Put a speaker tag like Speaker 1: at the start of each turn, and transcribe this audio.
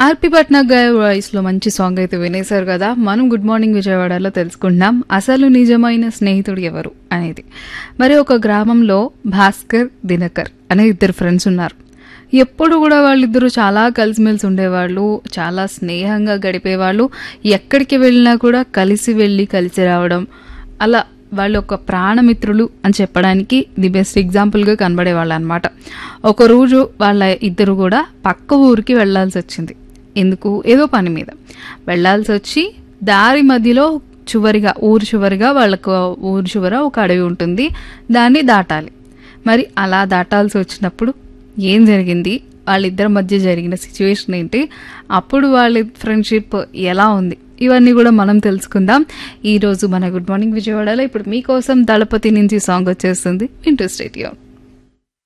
Speaker 1: ఆర్పి పట్నాయక్ గారి వాయిస్లో మంచి సాంగ్ అయితే వినేశారు కదా మనం గుడ్ మార్నింగ్ విజయవాడలో తెలుసుకుంటున్నాం అసలు నిజమైన స్నేహితుడు ఎవరు అనేది మరి ఒక గ్రామంలో భాస్కర్ దినకర్ అనే ఇద్దరు ఫ్రెండ్స్ ఉన్నారు ఎప్పుడు కూడా వాళ్ళిద్దరూ చాలా కలిసిమెలిసి ఉండేవాళ్ళు చాలా స్నేహంగా గడిపేవాళ్ళు ఎక్కడికి వెళ్ళినా కూడా కలిసి వెళ్ళి కలిసి రావడం అలా వాళ్ళు ఒక ప్రాణమిత్రులు అని చెప్పడానికి ది బెస్ట్ ఎగ్జాంపుల్గా కనబడేవాళ్ళు అనమాట ఒకరోజు వాళ్ళ ఇద్దరు కూడా పక్క ఊరికి వెళ్ళాల్సి వచ్చింది ఎందుకు ఏదో పని మీద వెళ్ళాల్సి వచ్చి దారి మధ్యలో చివరిగా ఊరు చివరిగా వాళ్ళకు ఊరు చివర ఒక అడవి ఉంటుంది దాన్ని దాటాలి మరి అలా దాటాల్సి వచ్చినప్పుడు ఏం జరిగింది వాళ్ళిద్దరి మధ్య జరిగిన సిచ్యువేషన్ ఏంటి అప్పుడు వాళ్ళ ఫ్రెండ్షిప్ ఎలా ఉంది ఇవన్నీ కూడా మనం తెలుసుకుందాం ఈ రోజు మన గుడ్ మార్నింగ్ విజయవాడలో ఇప్పుడు మీకోసం దళపతి నుంచి సాంగ్ వచ్చేస్తుంది ఇంట్రెస్ట్ అవుట్